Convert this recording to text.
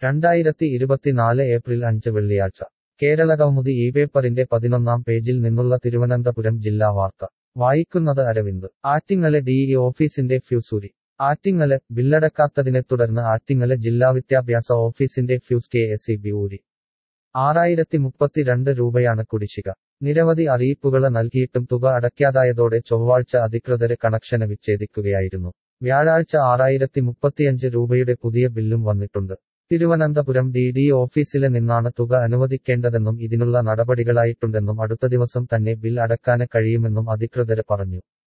രണ്ടായിരത്തി ഇരുപത്തിനാല് ഏപ്രിൽ അഞ്ച് വെള്ളിയാഴ്ച കേരളകൗമുദി ഈ പേപ്പറിന്റെ പതിനൊന്നാം പേജിൽ നിന്നുള്ള തിരുവനന്തപുരം ജില്ലാ വാർത്ത വായിക്കുന്നത് അരവിന്ദ് ആറ്റിങ്ങല് ഡിഇ ഓഫീസിന്റെ ഫ്യൂസൂരി ആറ്റിങ്ങല് ബില്ലടക്കാത്തതിനെ തുടർന്ന് ആറ്റിങ്ങല് ജില്ലാ വിദ്യാഭ്യാസ ഓഫീസിന്റെ fuse K S E B ഊരി ആറായിരത്തി മുപ്പത്തിരണ്ട് രൂപയാണ് കുടിശ്ശിക നിരവധി അറിയിപ്പുകള് നൽകിയിട്ടും തുക അടയ്ക്കാതായതോടെ ചൊവ്വാഴ്ച അധികൃതര് കണക്ഷന് വിച്ഛേദിക്കുകയായിരുന്നു വ്യാഴാഴ്ച ആറായിരത്തി മുപ്പത്തിയഞ്ച് രൂപയുടെ പുതിയ ബില്ലും വന്നിട്ടുണ്ട് തിരുവനന്തപുരം ഡി ഡി ഓഫീസില് നിന്നാണ് തുക അനുവദിക്കേണ്ടതെന്നും ഇതിനുള്ള നടപടികളായിട്ടുണ്ടെന്നും അടുത്ത ദിവസം തന്നെ ബിൽ അടക്കാന് കഴിയുമെന്നും അധികൃതര് പറഞ്ഞു